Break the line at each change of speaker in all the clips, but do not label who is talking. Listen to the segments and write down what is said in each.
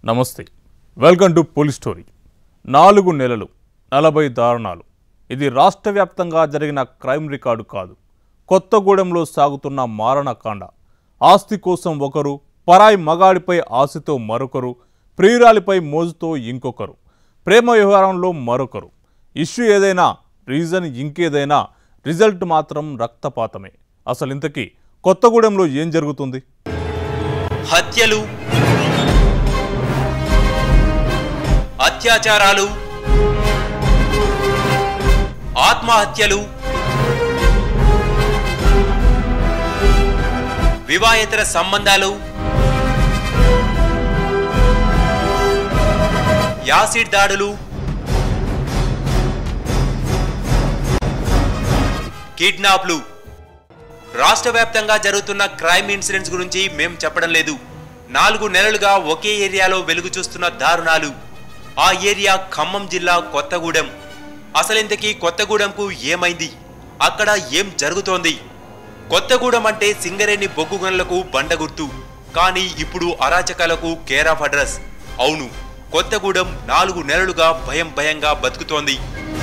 నమస్తే welcome to police story నాలుగు నెలలు నలభై దారుణాలు ఇది రాష్ట్ర వ్యాప్తంగా జరిగిన క్రైమ్ రికార్డు కాదు కొత్తగూడెంలో సాగుతున్న మారణకాండ ఆస్తి కోసం ఒకరు పరాయి మగాడిపై ఆశతో మరొకరు ప్రియురాలిపై మోజుతో ఇంకొకరు ప్రేమ వ్యవహారంలో మరొకరు ఇష్యూ ఏదైనా రీజన్ ఇంకేదైనా రిజల్ట్ మాత్రం రక్తపాతమే అసలు ఇంతకీ కొత్తగూడెంలో ఏం జరుగుతుంది
హత్యలు అత్యాచారాలు ఆత్మహత్యలు వివాహేతర సంబంధాలు యాసిడ్ దాడులు కిడ్నాప్లు రాష్ట్ర వ్యాప్తంగా జరుగుతున్న క్రైమ్ ఇన్సిడెంట్స్ గురించి మేం చెప్పడం లేదు నాలుగు నెలలుగా ఒకే ఏరియాలో వెలుగు చూస్తున్న దారుణాలు ఆ ఏరియా ఖమ్మం జిల్లా కొత్తగూడెం అసలింతకీ కొత్తగూడెంకు ఏమైంది అక్కడ ఏం జరుగుతోంది కొత్తగూడెం అంటే సింగరేణి బొగ్గు గనులకు బండ గుర్తు కానీ ఇప్పుడు అరాచకాలకు కేర్ ఆఫ్ అడ్రస్ అవును కొత్తగూడెం నాలుగు నెలలుగా భయం భయంగా బతుకుతోంది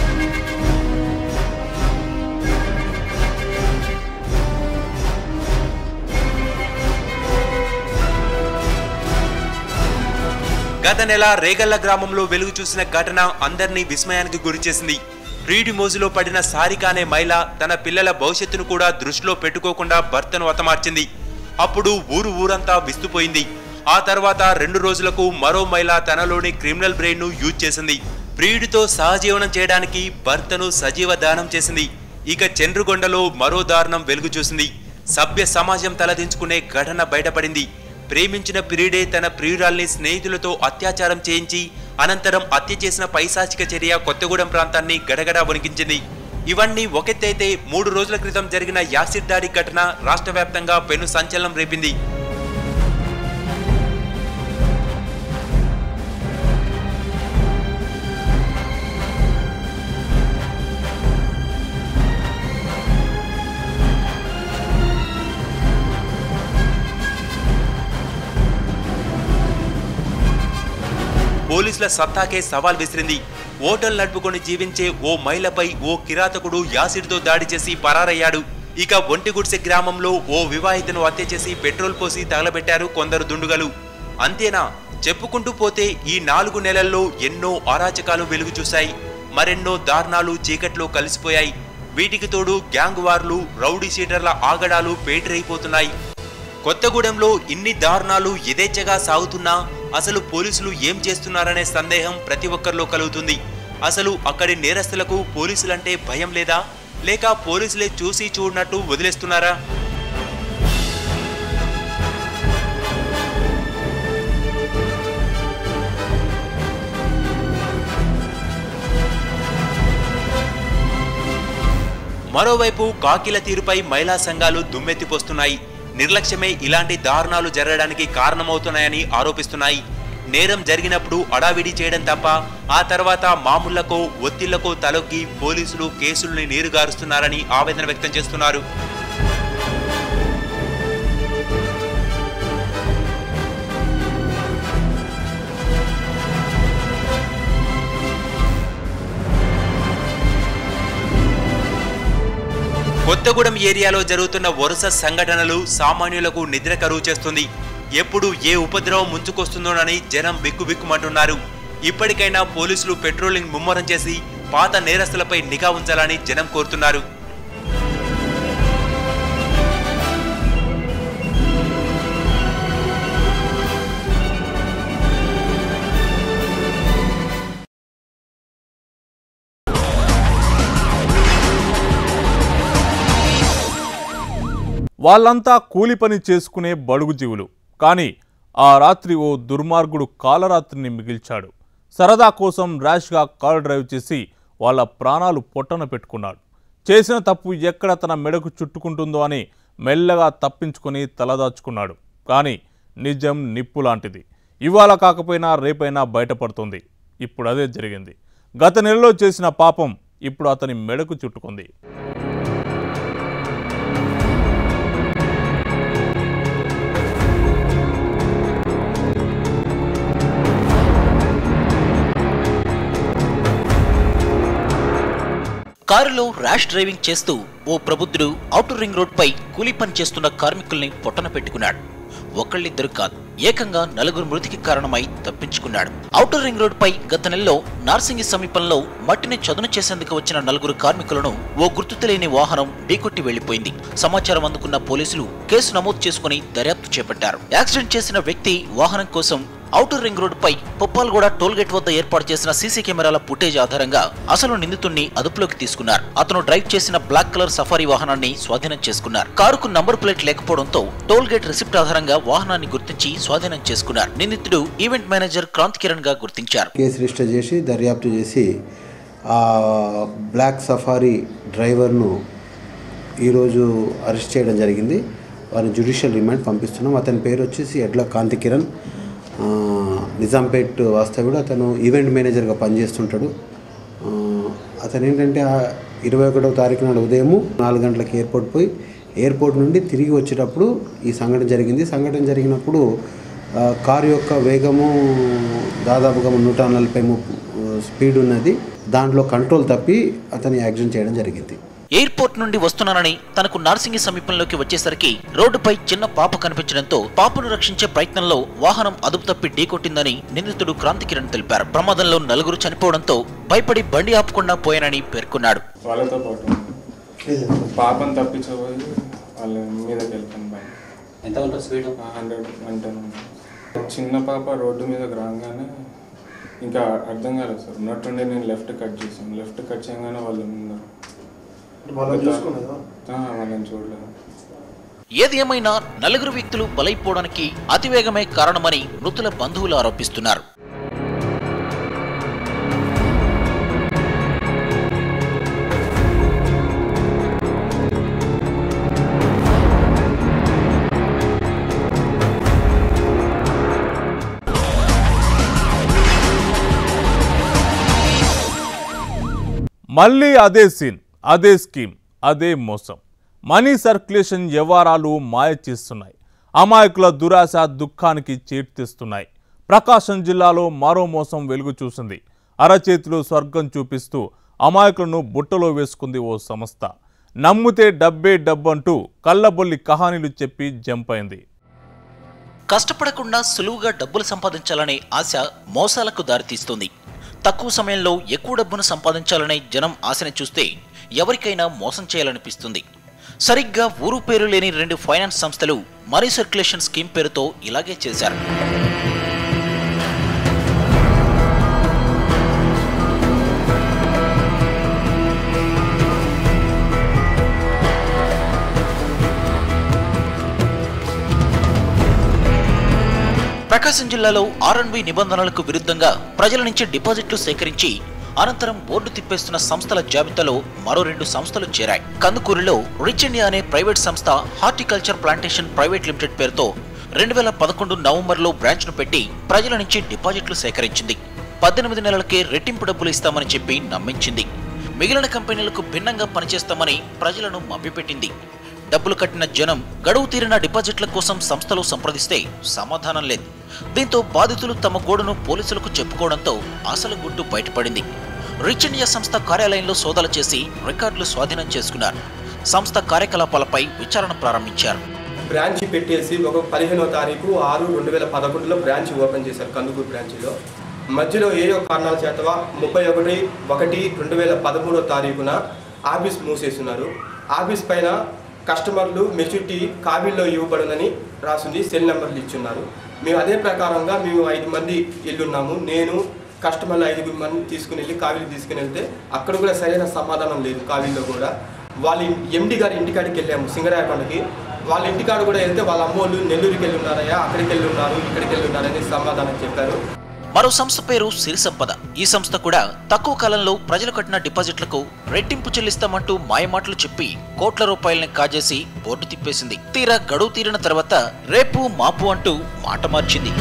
గత నెల రేగల్ల గ్రామంలో వెలుగు చూసిన ఘటన అందరినీ విస్మయానికి గురిచేసింది ప్రియుడి మోజులో పడిన సారిక అనే మహిళ తన పిల్లల భవిష్యత్తును కూడా దృష్టిలో పెట్టుకోకుండా భర్తను హతమార్చింది అప్పుడు ఊరు ఊరంతా విస్తుపోయింది ఆ తర్వాత రెండు రోజులకు మరో మహిళ తనలోని క్రిమినల్ బ్రెయిన్ ను యూజ్ చేసింది ప్రియుడితో సహజీవనం చేయడానికి భర్తను సజీవ దానం చేసింది ఇక చంద్రుగొండలో మరో దారుణం వెలుగు చూసింది సభ్య సమాజం తలదించుకునే ఘటన బయటపడింది ప్రేమించిన ప్రియుడే తన ప్రియురాల్ని స్నేహితులతో అత్యాచారం చేయించి అనంతరం హత్య చేసిన పైశాచిక చర్య కొత్తగూడెం ప్రాంతాన్ని గడగడా వణికించింది ఇవన్నీ ఒకెత్తైతే మూడు రోజుల క్రితం జరిగిన యాసిడ్ దాడి ఘటన రాష్ట్ర వ్యాప్తంగా పెను సంచలనం రేపింది పోలీసుల సత్తాకే సవాల్ విసిరింది ఓటలు నడుపుకొని జీవించే ఓ మహిళపై ఓ కిరాతకుడు యాసిడ్తో దాడి చేసి పరారయ్యాడు ఇక ఒంటిగుడిసె గ్రామంలో ఓ వివాహితను హత్య చేసి పెట్రోల్ పోసి తగలబెట్టారు కొందరు దుండుగలు అంతేనా చెప్పుకుంటూ పోతే ఈ నాలుగు నెలల్లో ఎన్నో అరాచకాలు వెలుగు చూశాయి మరెన్నో దారుణాలు చీకట్లో కలిసిపోయాయి వీటికి తోడు గ్యాంగ్ వార్లు రౌడీ షీటర్ల ఆగడాలు పేటరైపోతున్నాయి కొత్తగూడెంలో ఇన్ని దారుణాలు యథేచ్ఛగా సాగుతున్నా అసలు పోలీసులు ఏం చేస్తున్నారనే సందేహం ప్రతి ఒక్కరిలో కలుగుతుంది అసలు అక్కడి నేరస్తులకు పోలీసులంటే భయం లేదా లేక పోలీసులే చూసి చూడనట్టు వదిలేస్తున్నారా మరోవైపు కాకిల తీరుపై మహిళా సంఘాలు దుమ్మెత్తిపోస్తున్నాయి నిర్లక్ష్యమే ఇలాంటి దారుణాలు జరగడానికి కారణమవుతున్నాయని ఆరోపిస్తున్నాయి నేరం జరిగినప్పుడు అడావిడి చేయడం తప్ప ఆ తర్వాత మామూళ్లకో ఒత్తిళ్లకో తలొగ్గి పోలీసులు కేసుల్ని నీరుగారుస్తున్నారని ఆవేదన వ్యక్తం చేస్తున్నారు కొత్తగూడెం ఏరియాలో జరుగుతున్న వరుస సంఘటనలు సామాన్యులకు నిద్ర కరువు చేస్తుంది ఎప్పుడు ఏ ఉపద్రవం ముంచుకొస్తుందోనని జనం బిక్కుబిక్కుమంటున్నారు ఇప్పటికైనా పోలీసులు పెట్రోలింగ్ ముమ్మరం చేసి పాత నేరస్తులపై నిఘా ఉంచాలని జనం కోరుతున్నారు
వాళ్ళంతా కూలి పని చేసుకునే బడుగు జీవులు కానీ ఆ రాత్రి ఓ దుర్మార్గుడు కాలరాత్రిని మిగిల్చాడు సరదా కోసం ర్యాష్గా కార్ డ్రైవ్ చేసి వాళ్ళ ప్రాణాలు పొట్టన పెట్టుకున్నాడు చేసిన తప్పు ఎక్కడ తన మెడకు చుట్టుకుంటుందో అని మెల్లగా తప్పించుకొని తలదాచుకున్నాడు కానీ నిజం నిప్పు లాంటిది ఇవాళ కాకపోయినా రేపైనా బయటపడుతుంది ఇప్పుడు అదే జరిగింది గత నెలలో చేసిన పాపం ఇప్పుడు అతని మెడకు చుట్టుకుంది
కారులో ర్యాష్ డ్రైవింగ్ చేస్తూ ఓ ప్రబుద్ధుడు ఔటర్ రింగ్ రోడ్ పై కూలీ పని చేస్తున్న కార్మికుల్ని పొట్టన పెట్టుకున్నాడు ఒకళ్ళిద్దరు కాదు ఏకంగా నలుగురు మృతికి కారణమై తప్పించుకున్నాడు ఔటర్ రింగ్ రోడ్ పై గత నెలలో నార్సింగి సమీపంలో మట్టిని చదును చేసేందుకు వచ్చిన నలుగురు కార్మికులను ఓ గుర్తు తెలియని వాహనం ఢీకొట్టి వెళ్లిపోయింది సమాచారం అందుకున్న పోలీసులు కేసు నమోదు చేసుకుని దర్యాప్తు చేపట్టారు యాక్సిడెంట్ చేసిన వ్యక్తి వాహనం కోసం ఔటర్ రింగ్ రోడ్ పై పుప్పాల్గూడ టోల్ గేట్ వద్ద ఏర్పాటు చేసిన సీసీ కెమెరాల ఫుటేజ్ ఆధారంగా అసలు నిందితుణ్ణి అదుపులోకి తీసుకున్నారు అతను డ్రైవ్ చేసిన బ్లాక్ కలర్ సఫారీ వాహనాన్ని స్వాధీనం చేసుకున్నారు కారుకు నంబర్ ప్లేట్ లేకపోవడంతో టోల్ గేట్ రిసిప్ట్ ఆధారంగా వాహనాన్ని గుర్తించి స్వాధీనం చేసుకున్నారు నిందితుడు ఈవెంట్ మేనేజర్ క్రాంత్ కిరణ్ గా గుర్తించారు
కేసు రిజిస్టర్ చేసి దర్యాప్తు చేసి ఆ బ్లాక్ సఫారీ డ్రైవర్ను ఈరోజు అరెస్ట్ చేయడం జరిగింది వారిని జ్యుడిషియల్ రిమాండ్ పంపిస్తున్నాం అతని పేరు వచ్చేసి ఎడ్ల కాంతి కిరణ్ ఆ, నిజాంపేట్ వాస్తవ్యుడు అతను ఈవెంట్ మేనేజర్గా పనిచేస్తుంటాడు ఆ, అతను ఏంటంటే ఆ ఇరవై ఒకటవ తారీఖు నాడు ఉదయము నాలుగు గంటలకు ఎయిర్పోర్ట్ పోయి ఎయిర్పోర్ట్ నుండి తిరిగి వచ్చేటప్పుడు ఈ సంఘటన జరిగింది సంఘటన జరిగినప్పుడు ఆ, కారు యొక్క వేగము దాదాపుగా నూట నలభై ముప్పు స్పీడ్ ఉన్నది దాంట్లో కంట్రోల్ తప్పి అతని యాక్సిడెంట్ చేయడం జరిగింది
ఎయిర్పోర్ట్ నుండి వస్తున్నానని తనకు నార్సింగి సమీపంలోకి వచ్చేసరికి రోడ్డుపై చిన్న పాప కనిపించడంతో పాపను రక్షించే ప్రయత్నంలో వాహనం అదుపు తప్పి ఢీకొట్టిందని నిందితుడు క్రాంతి కిరణ్ తెలిపారు ప్రమాదంలో నలుగురు చనిపోవడంతో భయపడి బండి ఆపకుండా పోయానని పేర్కొన్నాడు
వాళ్ళతో పాటు ఉన్నాను. పాపను తప్పించబోయి వాళ్ళ మీదకి వెళ్తాను బండి
ఎంత ఉంటుంది స్పీడ్
హండ్రెడ్ వన్ టెన్ చిన్న పాప రోడ్డు మీదకి రాగానే ఇంకా అర్థం కాలేదు సార్ ఉన్నట్టుండి నేను లెఫ్ట్ కట్ చేశాను లెఫ్ట్ కట్ చేయగానే వాళ్ళు ఉన్నారు ఆ, వాళ్ళని చూడలేదు
ఏది ఏమైనా నలుగురు వ్యక్తులు బలైపోవడానికి అతివేగమే కారణమని మృతుల బంధువులు ఆరోపిస్తున్నారు
మళ్ళీ అదే సీన్ అదే స్కీమ్ అదే మోసం మనీ సర్క్యులేషన్ వ్యవహారాలు మాయ చేస్తున్నాయి అమాయకుల దురాశ దుఃఖానికి చేర్తిస్తున్నాయి ప్రకాశం జిల్లాలో మరో మోసం వెలుగు చూసింది అరచేతిలో స్వర్గం చూపిస్తూ అమాయకులను బుట్టలో వేసుకుంది ఓ సంస్థ నమ్మితే డబ్బే డబ్బంటూ కళ్ళబొల్లి కహానీలు చెప్పి జంప్ అయింది
కష్టపడకుండా సులువుగా డబ్బులు సంపాదించాలనే ఆశ మోసాలకు దారితీస్తుంది తక్కువ సమయంలో ఎక్కువ డబ్బును సంపాదించాలనే జనం ఆశని చూస్తే ఎవరికైనా మోసం చేయాలనిపిస్తుంది సరిగ్గా ఊరు పేరు లేని రెండు ఫైనాన్స్ సంస్థలు మనీ సర్క్యులేషన్ స్కీమ్ పేరుతో ఇలాగే చేశారు ప్రకాశం జిల్లాలో ఆర్ఎన్బి నిబంధనలకు విరుద్ధంగా ప్రజల నుంచి డిపాజిట్లు సేకరించి అనంతరం బోర్డు తిప్పేస్తున్న సంస్థల జాబితాలో మరో రెండు సంస్థలు చేరాయి కందుకూరులో రిచ్ ఇండియా అనే ప్రైవేట్ సంస్థ హార్టికల్చర్ ప్లాంటేషన్ ప్రైవేట్ లిమిటెడ్ పేరుతో రెండు వేల పదకొండు నవంబర్లో బ్రాంచ్ను పెట్టి ప్రజల నుంచి డిపాజిట్లు సేకరించింది పద్దెనిమిది నెలలకే రెట్టింపు డబ్బులు ఇస్తామని చెప్పి నమ్మించింది మిగిలిన కంపెనీలకు భిన్నంగా పనిచేస్తామని ప్రజలను మభ్యపెట్టింది డబ్బులు కట్టిన జనం గడువు తీరిన డిపాజిట్ల కోసం సంస్థలు సంప్రదిస్తే సమాధానం లేదు దీంతో బాధితులు తమ గోడును పోలీసులకు చెప్పుకోవడంతో అసలు గుట్టు బయటపడింది రిచ్ ఇండియా సంస్థ కార్యాలయంలో సోదాలు చేసి రికార్డులు స్వాధీనం చేసుకున్నారు సంస్థ కార్యకలాపాలపై విచారణ ప్రారంభించారు
బ్రాంచ్ పెట్టేసి ఒక పదిహేనో తారీఖు ఆరు రెండు వేల పదకొండులో బ్రాంచ్ ఓపెన్ చేశారు కందుకూరు బ్రాంచ్లో మధ్యలో ఏయో కారణాల చేతవా ముప్పై ఒకటి ఒకటి రెండు వేల పదమూడో తారీఖున ఆఫీస్ మూసేస్తున్నారు ఆఫీస్ పైన కస్టమర్లు మెచ్యూరిటీ కాబిల్లో ఇవ్వబడునని రాసింది సెల్ నెంబర్లు ఇచ్చున్నారు మేము అదే ప్రకారంగా మేము ఐదు మంది ఇల్లున్నాము నేను కస్టమర్లు ఐదుగురు మంది తీసుకుని వెళ్ళి కావిలి తీసుకుని వెళ్తే అక్కడ కూడా సరైన సమాధానం లేదు కావిల్లో కూడా వాళ్ళ ఎండి గారి ఇంటికాడికి వెళ్ళాము సింగరాయకొండకి వాళ్ళ ఇంటికాడ కూడా వెళ్తే వాళ్ళ అమ్మోళ్ళు నెల్లూరుకి వెళ్ళి ఉన్నారయ్యా అక్కడికి వెళ్ళి ఉన్నారు ఇక్కడికి వెళ్ళి ఉన్నారని సమాధానం చెప్పారు
మరో సంస్థ పేరు సిరి సంపద ఈ సంస్థ కూడా తక్కువ కాలంలో ప్రజలు కట్టిన డిపాజిట్లకు రెట్టింపు చెల్లిస్తామంటూ మాయమాటలు చెప్పి కోట్ల రూపాయలని కాజేసి బోర్డు తిప్పేసింది తీరా గడువు తీరిన తర్వాత రేపు మాపు అంటూ మాట మార్చింది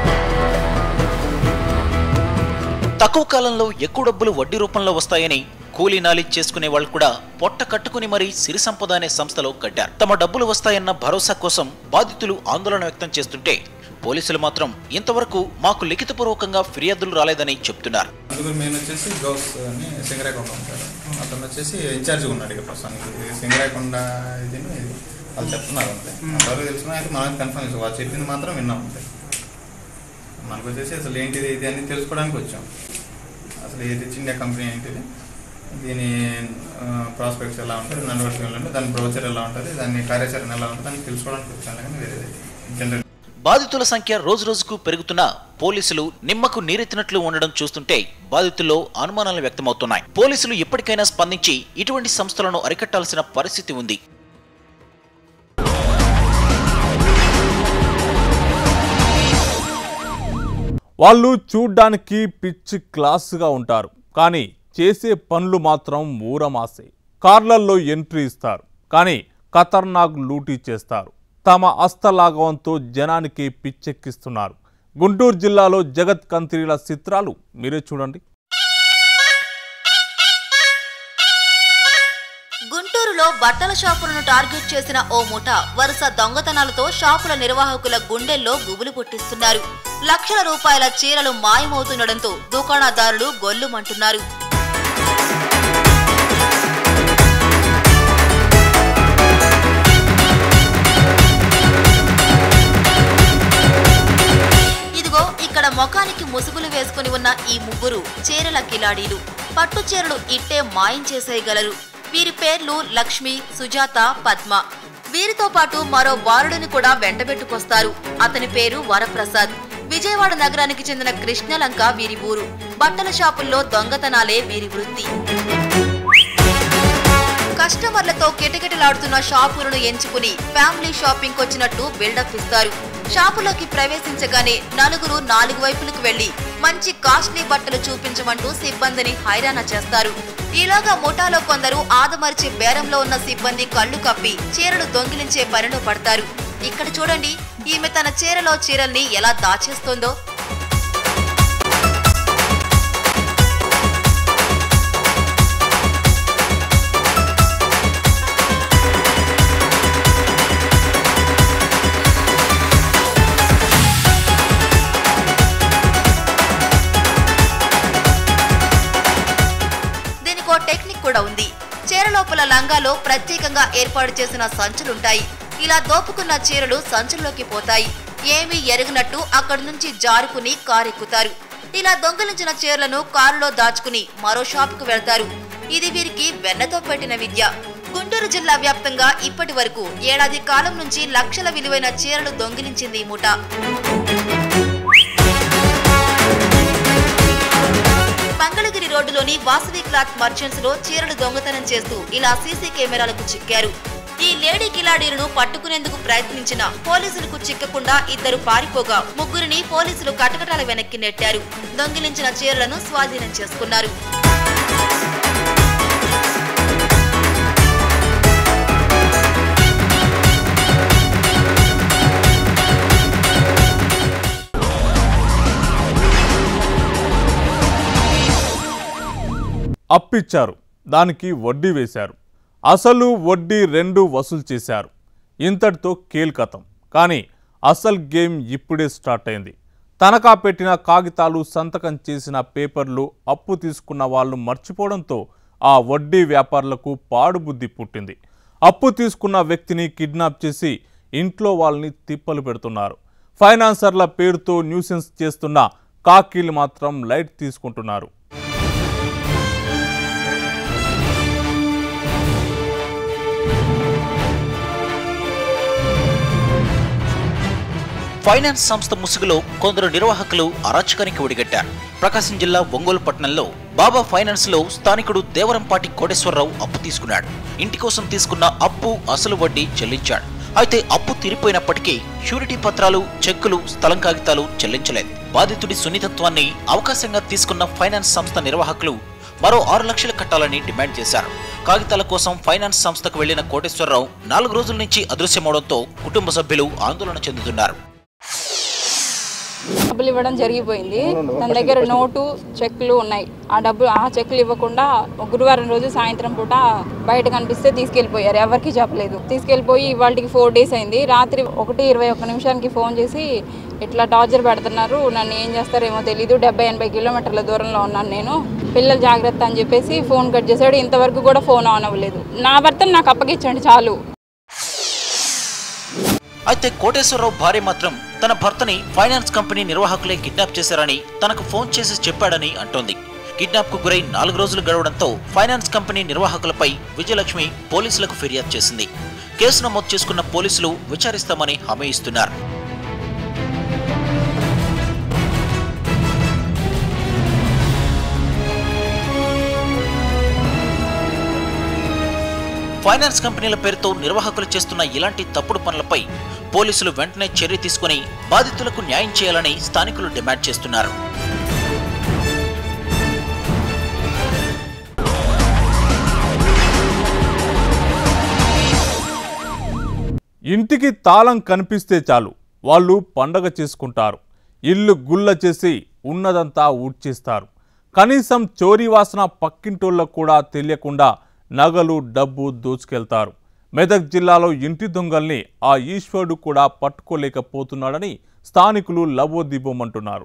తక్కువ కాలంలో ఎక్కువ డబ్బులు వడ్డీ రూపంలో వస్తాయని కూలీ నాలి చేసుకునే వాళ్ళు కూడా పొట్ట కట్టుకుని మరీ సిరి సంపద అనే సంస్థలో కట్టారు తమ డబ్బులు వస్తాయన్న భరోసా కోసం బాధితులు ఆందోళన వ్యక్తం చేస్తుంటే పోలీసులు మాత్రం ఇంతవరకు మాకు లిఖితపూర్వకంగా ఫిర్యాదులు రాలేదని చెప్తున్నారు
అందుకు మెయిన్ వచ్చేసి గౌస్ అని సింగరాయకొండ ఉంటారు అతను వచ్చేసి ఇన్ఛార్జ్గా ఉన్నాడు ఇక ప్రస్తుతానికి ఇది సింగరాయకొండ ఇది ఇది వాళ్ళు చెప్తున్నారు అంతే అంతవరకు తెలిసిన అయితే మనం కన్ఫర్మ్ చేసాం వాళ్ళు చెప్పింది మాత్రం విన్నాం అంతే మనకు వచ్చేసి అసలు ఏంటిది ఇది అని తెలుసుకోవడానికి వచ్చాం అసలు ఏది ఇండియా కంపెనీ ఏంటిది దీని ప్రాస్పెక్ట్స్ ఎలా ఉంటుంది నడవడికలు ఎలా ఉంటుంది దాని బ్రోచర్ ఎలా ఉంటుంది దాని కార్యాచరణ ఎలా ఉంటుంది అని తెలుసుకోవడానికి వచ్చాను కానీ వేరేది జనరల్
బాధితుల సంఖ్య రోజు రోజుకు పెరుగుతున్నా పోలీసులు నిమ్మకు నీరెత్తినట్లు ఉండడం చూస్తుంటే బాధితుల్లో అనుమానాలు వ్యక్తమవుతున్నాయి పోలీసులు ఎప్పటికైనా స్పందించి ఇటువంటి సంస్థలను అరికట్టాల్సిన పరిస్థితి ఉంది
వాళ్ళు చూడ్డానికి పిచ్చి క్లాస్గా ఉంటారు కానీ చేసే పనులు మాత్రం ఊరమాసే కార్లల్లో ఎంట్రీ ఇస్తారు కానీ ఖతర్నాక్ లూటీ చేస్తారు తమ అస్తలాఘవంతో జనానికి పిచ్చెక్కిస్తున్నారు గుంటూరు జిల్లాలో జగత్ కంత్రీల చిత్రాలు మీరే చూడండి
గుంటూరులో బట్టల షాపులను టార్గెట్ చేసిన ఓ ముఠ వరుస దొంగతనాలతో షాపుల నిర్వాహకుల గుండెల్లో గుబులు పుట్టిస్తున్నారు లక్షల రూపాయల చీరలు మాయమవుతుండటంతో దుకాణదారులు గొల్లుమంటున్నారు ఇదిగో ఇక్కడ ముఖానికి ముసుగులు వేసుకుని ఉన్న ఈ ముగ్గురు చీరల కిలాడీలు పట్టు చీరలు ఇట్టే మాయం చేసేయగలరు వీరి పేర్లు లక్ష్మి సుజాత పద్మ వీరితో పాటు మరో బాలుడిని కూడా వెంటబెట్టుకొస్తారు అతని పేరు వరప్రసాద్ విజయవాడ నగరానికి చెందిన కృష్ణలంక వీరి ఊరు బట్టల షాపుల్లో దొంగతనాలే వీరి వృత్తి కస్టమర్లతో కిటకిటలాడుతున్న షాపులను ఎంచుకుని ఫ్యామిలీ షాపింగ్ వచ్చినట్టు బిల్డప్ ఇస్తారు షాపులోకి ప్రవేశించగానే నలుగురు నాలుగు వైపులకు వెళ్లి మంచి కాస్ట్లీ బట్టలు చూపించమంటూ సిబ్బందిని హైరాణ చేస్తారు ఈలోగా ముఠాలో కొందరు ఆదమరిచి బేరంలో ఉన్న సిబ్బంది కళ్ళు కప్పి చీరలు దొంగిలించే పనిలో పడతారు ఇక్కడ చూడండి ఈమె తన చీరలో చీరల్ని ఎలా దాచేస్తోందో దీనికో టెక్నిక్ కూడా ఉంది చీర లోపల లంగాలో ప్రత్యేకంగా ఏర్పాటు చేసిన సంచులుంటాయి ఇలా దోపుకున్న చీరలు సంచుల్లోకి పోతాయి ఏమీ ఎరగనట్టు అక్కడి నుంచి జారుకుని కారెక్కుతారు ఇలా దొంగలించిన చీరలను కారులో దాచుకుని మరో షాపుకు వెళ్తారు ఇది వీరికి వెన్నతో పెట్టిన విద్య గుంటూరు జిల్లా వ్యాప్తంగా ఇప్పటి వరకు ఏడాది కాలం నుంచి లక్షల విలువైన చీరలు దొంగిలించింది ఈ ముఠ మంగళగిరి రోడ్డులోని వాసవి క్లాత్ మర్చెంట్స్ లో చీరలు దొంగతనం చేస్తూ ఇలా సీసీ కెమెరాలకు చిక్కారు ఈ లేడీ కిలాడీలను పట్టుకునేందుకు ప్రయత్నించిన పోలీసులకు చిక్కకుండా ఇద్దరు పారిపోగా ముగ్గురిని పోలీసులు కటకటాల వెనక్కి నెట్టారు దొంగిలించిన చీరలను స్వాధీనం చేసుకున్నారు
అప్పిచ్చారు దానికి వడ్డీ వేశారు అసలు వడ్డీ రెండు వసూలు చేశారు ఇంతటితో కేల్కతం కానీ అసలు గేమ్ ఇప్పుడే స్టార్ట్ అయింది తనఖా పెట్టిన కాగితాలు సంతకం చేసిన పేపర్లు అప్పు తీసుకున్న వాళ్ళు మర్చిపోవడంతో ఆ వడ్డీ వ్యాపారులకు పాడుబుద్ధి పుట్టింది అప్పు తీసుకున్న వ్యక్తిని కిడ్నాప్ చేసి ఇంట్లో వాళ్ళని తిప్పలు పెడుతున్నారు ఫైనాన్సర్ల పేరుతో న్యూసెన్స్ చేస్తున్న కాకీలు మాత్రం లైట్ తీసుకుంటున్నారు
ఫైనాన్స్ సంస్థ ముసుగులో కొందరు నిర్వాహకులు అరాచకానికి ఒడిగట్టారు ప్రకాశం జిల్లా ఒంగోలు పట్టణంలో బాబా ఫైనాన్స్ లో స్థానికుడు దేవరంపాటి కోటేశ్వరరావు అప్పు తీసుకున్నాడు ఇంటి కోసం తీసుకున్న అప్పు అసలు వడ్డీ చెల్లించాడు అయితే అప్పు తీరిపోయినప్పటికీ షూరిటీ పత్రాలు చెక్కులు స్థలం కాగితాలు చెల్లించలేదు బాధితుడి సున్నితత్వాన్ని అవకాశంగా తీసుకున్న ఫైనాన్స్ సంస్థ నిర్వాహకులు మరో ఆరు లక్షలు కట్టాలని డిమాండ్ చేశారు కాగితాల కోసం ఫైనాన్స్ సంస్థకు వెళ్లిన కోటేశ్వరరావు నాలుగు రోజుల నుంచి అదృశ్యమవడంతో కుటుంబ సభ్యులు ఆందోళన చెందుతున్నారు
డబ్బులు ఇవ్వడం జరిగిపోయింది తన దగ్గర నోటు చెక్లు ఉన్నాయి ఆ డబ్బులు ఆ చెక్లు ఇవ్వకుండా గురువారం రోజు సాయంత్రం పూట బయట కనిపిస్తే తీసుకెళ్ళిపోయారు ఎవరికి చెప్పలేదు తీసుకెళ్ళిపోయి ఇవాళకి ఫోర్ డేస్ అయింది రాత్రి ఒకటి ఇరవై ఒక్క నిమిషానికి ఫోన్ చేసి ఇట్లా టార్చర్ పెడుతున్నారు నన్ను ఏం చేస్తారేమో తెలీదు డెబ్బై ఎనభై కిలోమీటర్ల దూరంలో ఉన్నాను నేను పిల్లలు జాగ్రత్త అని చెప్పేసి ఫోన్ కట్ చేశాడు ఇంతవరకు కూడా ఫోన్ ఆన్ అవ్వలేదు నా భర్తను నాకు అప్పగించండి చాలు
అయితే కోటేశ్వరరావు భార్య మాత్రం తన భర్తని ఫైనాన్స్ కంపెనీ నిర్వాహకులే కిడ్నాప్ చేశారని తనకు ఫోన్ చేసి చెప్పాడని అంటోంది కిడ్నాప్ కు గురై నాలుగు రోజులు గడవడంతో ఫైనాన్స్ కంపెనీ నిర్వాహకులపై విజయలక్ష్మి పోలీసులకు ఫిర్యాదు చేసింది కేసు నమోదు చేసుకున్న పోలీసులు విచారిస్తామని హామీ ఇస్తున్నారు ఫైనాన్స్ కంపెనీల పేరుతో నిర్వాహకులు చేస్తున్న ఇలాంటి తప్పుడు పనులపై పోలీసులు వెంటనే చర్య తీసుకుని బాధితులకు న్యాయం చేయాలని స్థానికులు డిమాండ్ చేస్తున్నారు
ఇంటికి తాళం కనిపిస్తే చాలు వాళ్ళు పండగ చేసుకుంటారు ఇల్లు గుల్ల చేసి ఉన్నదంతా ఊడ్చేస్తారు కనీసం చోరీ వాసన పక్కింటోళ్ళకు కూడా తెలియకుండా నగలు డబ్బు దోచుకెళ్తారు మెదక్ జిల్లాలో ఇంటి దొంగల్ని ఆ ఈశ్వరుడు కూడా పట్టుకోలేకపోతున్నాడని స్థానికులు లబోదిబోమంటున్నారు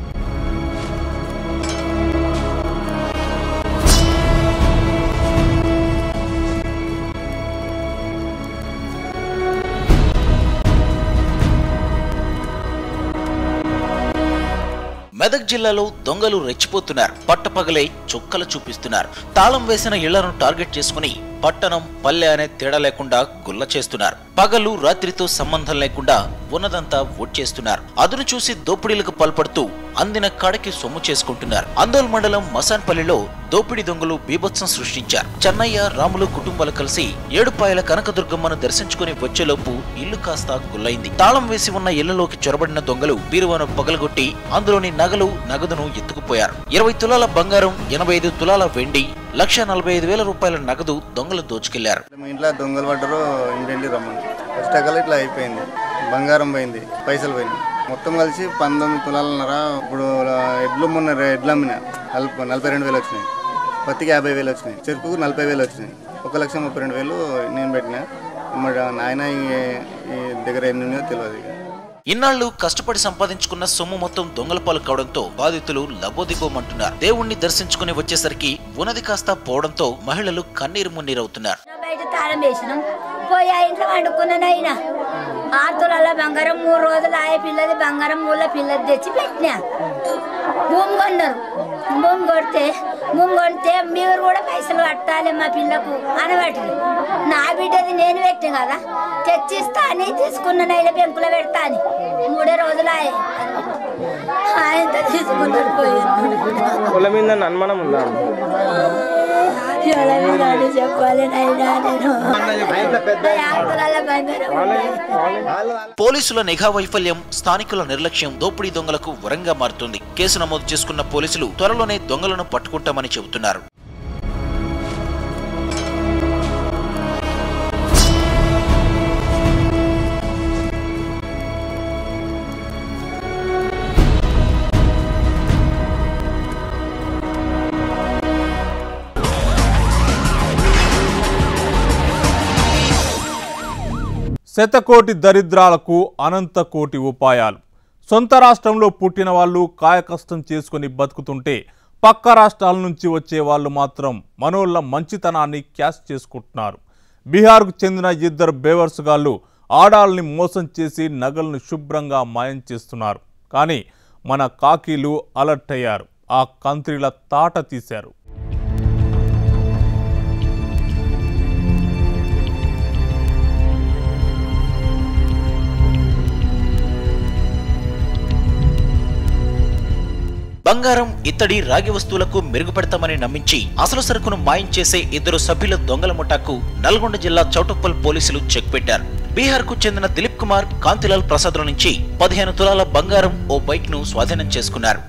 మెదక్ జిల్లాలో దొంగలు రెచ్చిపోతున్నారు పట్టపగలే చుక్కలు చూపిస్తున్నారు తాళం వేసిన ఇళ్లను టార్గెట్ చేసుకుని పట్టణం పల్లె అనే తేడా లేకుండా గుల్ల చేస్తున్నారు పగలు రాత్రితో సంబంధం లేకుండా ఉన్నదంతా చేస్తున్నారు అదును చూసి దోపిడీలకు పాల్పడుతూ అందిన కాడకి సొమ్ము చేసుకుంటున్నారు అందోల్ మండలం మసాన్పల్లిలో దోపిడీ దొంగలు బీభత్సం సృష్టించారు చెన్నయ్య రాములు కుటుంబాలు కలిసి ఏడుపాయల కనకదుర్గమ్మను దర్శించుకుని వచ్చేలోపు ఇల్లు కాస్త గుల్లైంది తాళం వేసి ఉన్న ఇళ్లలోకి చొరబడిన దొంగలు బీరువాను పగలగొట్టి అందులోని నగలు నగదును ఎత్తుకుపోయారు ఇరవై తులాల బంగారం ఎనభై ఐదు తులాల వెండి లక్ష నలభై ఐదు వేల రూపాయల నగదు దొంగలు దోచుకెళ్లారు
మా ఇంట్లో దొంగలు పడ్డారు ఇంటింటి రమ్మని ఫస్ట్ అకల్ ఇట్లా అయిపోయింది బంగారం పోయింది పైసలు పోయింది మొత్తం కలిసి పంతొమ్మిది తులాలన్నర ఇప్పుడు ఎడ్లు మొన్న ఎడ్లు అమ్మిన నలభై నలభై రెండు వేలు వచ్చినాయి పత్తికి యాభై వేలు వచ్చినాయి చెరుకుకు నలభై వేలు వచ్చినాయి ఒక లక్ష ముప్పై రెండు వేలు నేను పెట్టిన మరి నాయన ఈ- ఈ దగ్గర ఎన్ని ఉన్నాయో తెలియదు ఇక
ఇన్నాళ్లు కష్టపడి సంపాదించుకున్న సొమ్ము మొత్తం దొంగల పాలు కావడంతో బాధితులు లబోదిబోమంటున్నారు దేవుణ్ణి దర్శించుకుని వచ్చేసరికి ఉన్నది కాస్త పోవడంతో మహిళలు కన్నీరు మున్నీరవుతున్నారు
బయట తాళం వేసినాం పోయి ఆ ఇంట్లో వండుకున్నాను అయినా ఆరు తులాల బంగారం మూడు రోజులు ఆయే పిల్లది బంగారం మూల పిల్లది తెచ్చి పెట్టినా భూమి కొన్నారు భూమి కొడితే భూమి కొడితే మీరు కూడా పైసలు కట్టాలి మా పిల్లకు అనబట్టి నా బిడ్డది నేను పెట్టాను కదా తెచ్చిస్తా అని తీసుకున్నాను అయినా బెంకులో పెడతా అని మూడే రోజులు ఆయే ఆయనతో తీసుకున్నాడు పోయి
మీద అనుమానం ఉందా
ఎవరి మీద అని చెప్పాలి నాయనా నేను ఆరు తులాల బంగారం
పోలీసుల నిఘా వైఫల్యం స్థానికుల నిర్లక్ష్యం దోపిడీ దొంగలకు వరంగా మారుతుంది కేసు నమోదు చేసుకున్న పోలీసులు త్వరలోనే దొంగలను పట్టుకుంటామని చెబుతున్నారు
శతకోటి దరిద్రాలకు అనంత కోటి ఉపాయాలు సొంత రాష్ట్రంలో పుట్టిన వాళ్ళు కాయకష్టం చేసుకొని బతుకుతుంటే పక్క రాష్ట్రాల నుంచి వచ్చే వాళ్ళు మాత్రం మనోళ్ళ మంచితనాన్ని క్యాష్ చేసుకుంటున్నారు బీహార్కు చెందిన ఇద్దరు బేవర్సుగాళ్ళు ఆడాల్ని మోసం చేసి నగలను శుభ్రంగా మాయం చేస్తున్నారు కానీ మన కాకీలు అలర్ట్ అయ్యారు ఆ కంత్రిల తాట తీశారు
బంగారం ఇత్తడి రాగి వస్తువులకు మెరుగుపెడతామని నమ్మించి అసలు సరుకును మాయం చేసే ఇద్దరు సభ్యుల దొంగల ముఠాకు నల్గొండ జిల్లా చౌటుప్పల్ పోలీసులు చెక్ పెట్టారు బీహార్ కు చెందిన దిలీప్ కుమార్ కాంతిలాల్ ప్రసాద్ల నుంచి పదిహేను తులాల బంగారం ఓ బైక్ ను స్వాధీనం చేసుకున్నారు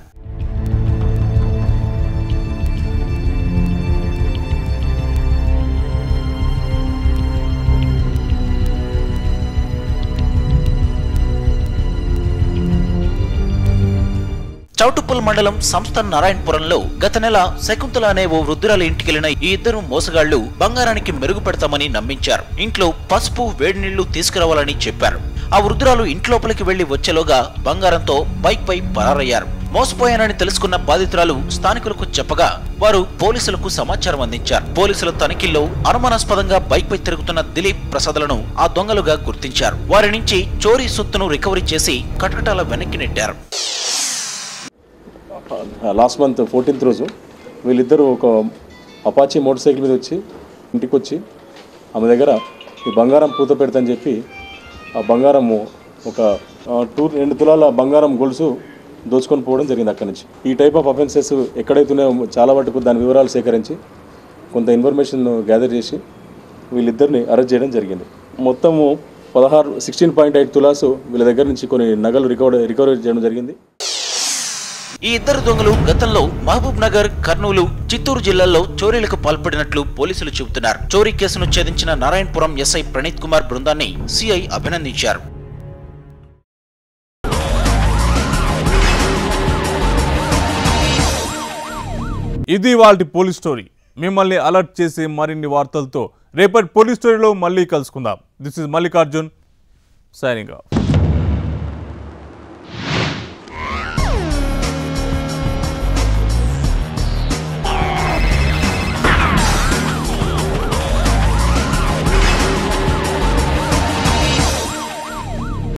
చౌటుప్పల్ మండలం సంస్థ నారాయణపురంలో గత నెల శకుంతల అనే ఓ వృద్ధురాల ఇంటికెళ్లిన ఈ ఇద్దరు మోసగాళ్లు బంగారానికి మెరుగు పెడతామని నమ్మించారు ఇంట్లో పసుపు వేడి నీళ్లు తీసుకురావాలని చెప్పారు ఆ వృద్ధురాలు ఇంట్లోపలికి వెళ్లి వచ్చేలోగా బంగారంతో బైక్ పై పరారయ్యారు మోసపోయానని తెలుసుకున్న బాధితురాలు స్థానికులకు చెప్పగా వారు పోలీసులకు సమాచారం అందించారు పోలీసుల తనిఖీల్లో అనుమానాస్పదంగా బైక్ పై తిరుగుతున్న దిలీప్ ప్రసాద్లను ఆ దొంగలుగా గుర్తించారు వారి నుంచి చోరీ సొత్తును రికవరీ చేసి కటకటాల వెనక్కి నెట్టారు
లాస్ట్ మంత్ ఫోర్టీన్త్ రోజు వీళ్ళిద్దరూ ఒక అపాచీ మోటార్ సైకిల్ మీద వచ్చి ఇంటికి వచ్చి ఆమె దగ్గర ఈ బంగారం పూత పెడతని చెప్పి ఆ బంగారము ఒక ఆ, టూ రెండు తులాల బంగారం గొలుసు దోచుకొని పోవడం జరిగింది అక్కడి నుంచి ఈ టైప్ ఆఫ్ అఫెన్సెస్ ఎక్కడైతున్నాయో చాలా మటుకు దాని వివరాలు సేకరించి కొంత ఇన్ఫర్మేషన్ గ్యాదర్ చేసి వీళ్ళిద్దరిని అరెస్ట్ చేయడం జరిగింది మొత్తము పదహారు సిక్స్టీన్ పాయింట్ ఎయిట్ తులాసు వీళ్ళ దగ్గర నుంచి కొన్ని నగలు రికవర్ రికవరీ చేయడం జరిగింది
ఈ ఇద్దరు దొంగలు గతంలో మహబూబ్ నగర్ కర్నూలు చిత్తూరు జిల్లాల్లో చోరీలకు పాల్పడినట్లు పోలీసులు చెబుతున్నారు చోరీ కేసును ఛేదించిన నారాయణపురం ఎస్ఐ ప్రణీత్ కుమార్ బృందాన్ని సిఐ అభినందించారు
ఇది వాళ్ళ పోలీస్ స్టోరీ మిమ్మల్ని అలర్ట్ చేసే మరిన్ని వార్తలతో రేపటి పోలీస్ స్టోరీలో మళ్ళీ కలుసుకుందాం this is Mallikarjun signing of